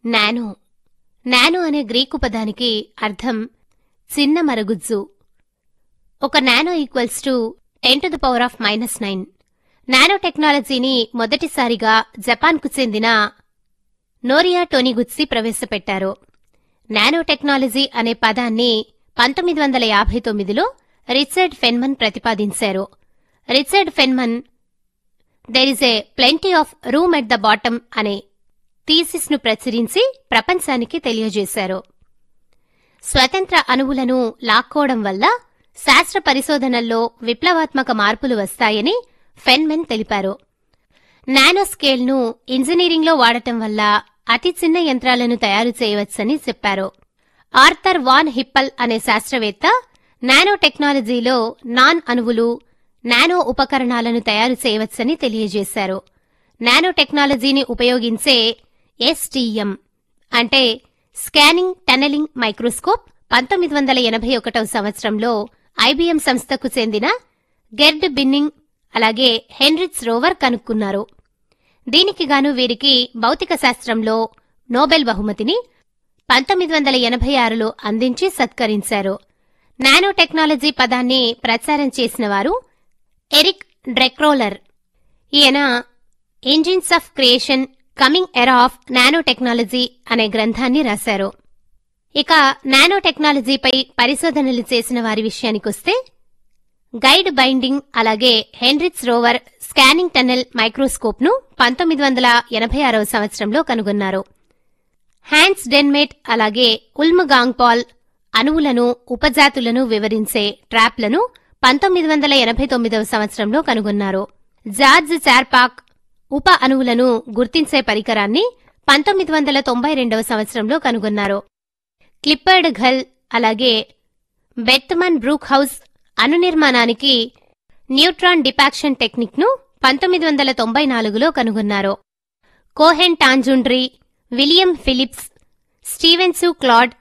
nano nano అనే Greek పదానికి అర్థం చిన్న మరుగుజ్జు ఒక nano equals to ten to the power of minus nine nano టెక్నాలజీని మొదటిసారిగా జపాన్కు చెందిన నోరియా టోనిగుత్సి ప్రవేశపెట్టారు నానో టెక్నాలజీ అనే పదాన్ని పంతొమ్మిది వందల యాభై తొమ్మిదిలో రిచర్డ్ ఫెన్మన్ ప్రతిపాదించారు Richard Feynman there is a plenty of room at the bottom అనే థీసిస్ ను ప్రచురించి ప్రపంచానికి తెలియజేశారు స్వతంత్ర అణువులను లాక్కోవడం వల్ల శాస్త్ర పరిశోధనల్లో విప్లవాత్మక మార్పులు వస్తాయని ఫెన్మెన్ తెలిపారు నానో స్కేల్ను ఇంజనీరింగ్లో వాడటం వల్ల అతి చిన్న యంత్రాలను తయారు చేయవచ్చని చెప్పారు ఆర్థర్ వాన్ హిప్పల్ అనే శాస్త్రవేత్త నానో టెక్నాలజీలో నాన్ అణువులు నానో ఉపకరణాలను తయారు చేయవచ్చని తెలియజేశారు నానో టెక్నాలజీని ఉపయోగించే ఎస్టీఎం అంటే స్కానింగ్ టనలింగ్ మైక్రోస్కోప్ పంతొమ్మిది వందల ఎనభై ఒకటవ సంవత్సరంలో ఐబీఎం సంస్థకు చెందిన గెర్డ్ బిన్నింగ్ అలాగే హెన్రిచ్ రోవర్ కనుక్కున్నారు దీనికి గాను వీరికి భౌతిక శాస్త్రంలో నోబెల్ బహుమతిని పంతొమ్మిది వందల ఎనభై ఆరులో అందించి సత్కరించారు నానో టెక్నాలజీ పదాన్ని ప్రచారం చేసిన వారు ఎరిక్ డ్రెక్రోలర్ ఈయన engines of creation coming era of nano technology అనే గ్రంథాన్ని రాశారు ఇక నానో టెక్నాలజీపై పరిశోధనలు చేసిన వారి విషయానికొస్తే గైడ్ బైండింగ్ అలాగే Heinrich Rohrer scanning tunnel microscope ను పంతొమ్మిది వందల ఎనభై ఆరవ సంవత్సరంలో కనుగొన్నారు హ్యాన్స్ డెన్మేట్ అలాగే ఉల్ముగాంగ్ పాల్ అణువులను ఉపజాతులను వివరించే ట్రాప్లను పంతొమ్మిది వందల ఎనభై తొమ్మిదవ సంవత్సరంలో కనుగొన్నారు జార్జ్ చార్పాక్ ఉప అణువులను గుర్తించే పరికరాన్ని పంతొమ్మిది వందల తొంభై రెండవ సంవత్సరంలో కనుగొన్నారు క్లిప్పర్డ్ ఘల్ అలాగే బెత్మన్ బ్రూక్ హౌస్ అణు నిర్మాణానికి న్యూట్రాన్ డిపాక్షన్ టెక్నిక్ ను పంతొమ్మిది వందల తొంభై నాలుగులో కనుగొన్నారు Cohen Tannoudji William Phillips Stevens Claude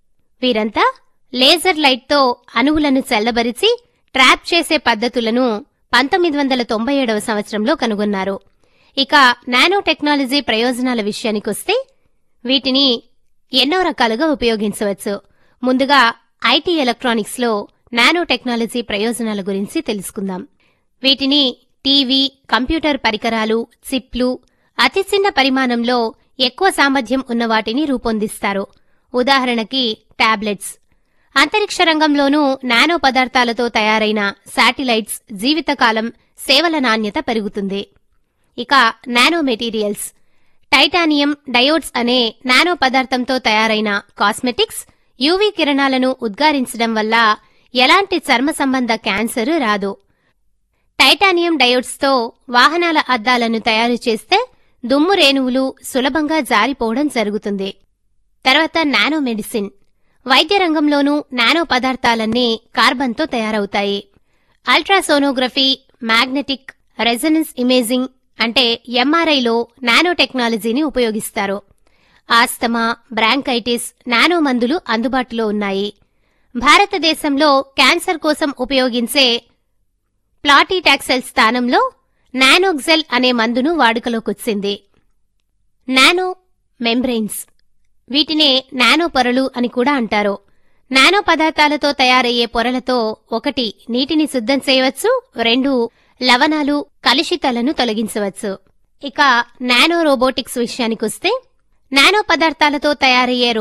వీరంతా లేజర్ లైట్తో అణువులను చల్లబరిచి ట్రాప్ చేసే పద్ధతులను పంతొమ్మిది వందల తొంభై ఏడవ సంవత్సరంలో కనుగొన్నారు ఇక నానో టెక్నాలజీ ప్రయోజనాల విషయానికొస్తే వీటిని ఎన్నో రకాలుగా ఉపయోగించవచ్చు ముందుగా ఐటీ ఎలక్ట్రానిక్స్లో నానో టెక్నాలజీ ప్రయోజనాల గురించి తెలుసుకుందాం వీటిని టీవీ కంప్యూటర్ పరికరాలు చిప్లు అతి చిన్న పరిమాణంలో ఎక్కువ సామర్థ్యం ఉన్న వాటిని రూపొందిస్తారు ఉదాహరణకి టాబ్లెట్స్ అంతరిక్ష రంగంలోనూ నానో పదార్థాలతో తయారైన శాటిలైట్స్ జీవితకాలం సేవల నాణ్యత పెరుగుతుంది ఇక నానో మెటీరియల్స్ టైటానియం డయోడ్స్ అనే నానో పదార్థంతో తయారైన కాస్మెటిక్స్ యూవీ కిరణాలను ఉద్గారించడం వల్ల ఎలాంటి చర్మ సంబంధ క్యాన్సర్ రాదు టైటానియం డయోడ్స్తో వాహనాల అద్దాలను తయారు చేస్తే దుమ్ము రేణువులు సులభంగా జారిపోవడం జరుగుతుంది తర్వాత నానో మెడిసిన్ వైద్య రంగంలోనూ నానో పదార్థాలన్నీ కార్బన్తో తయారవుతాయి అల్ట్రాసోనోగ్రఫీ మ్యాగ్నెటిక్ రెజనెన్స్ ఇమేజింగ్ అంటే ఎంఆర్ఐలో నానో టెక్నాలజీని ఉపయోగిస్తారు ఆస్తమా బ్రాంకైటిస్ నానో మందులు అందుబాటులో ఉన్నాయి భారతదేశంలో క్యాన్సర్ కోసం ఉపయోగించే ప్లాటీటాక్సెల్ స్థానంలో నానోగ్జెల్ అనే మందును వాడుకలోకొచ్చింది నానో మెంబ్రెయిన్స్ వీటినే నానో పొరలు అని కూడా అంటారు నానో పదార్థాలతో తయారయ్యే పొరలతో ఒకటి నీటిని శుద్ధం చేయవచ్చు రెండు లవణాలు కలుషితాలను తొలగించవచ్చు ఇక నానో రోబోటిక్స్ విషయానికొస్తే నానో పదార్థాలతో తయారయ్యే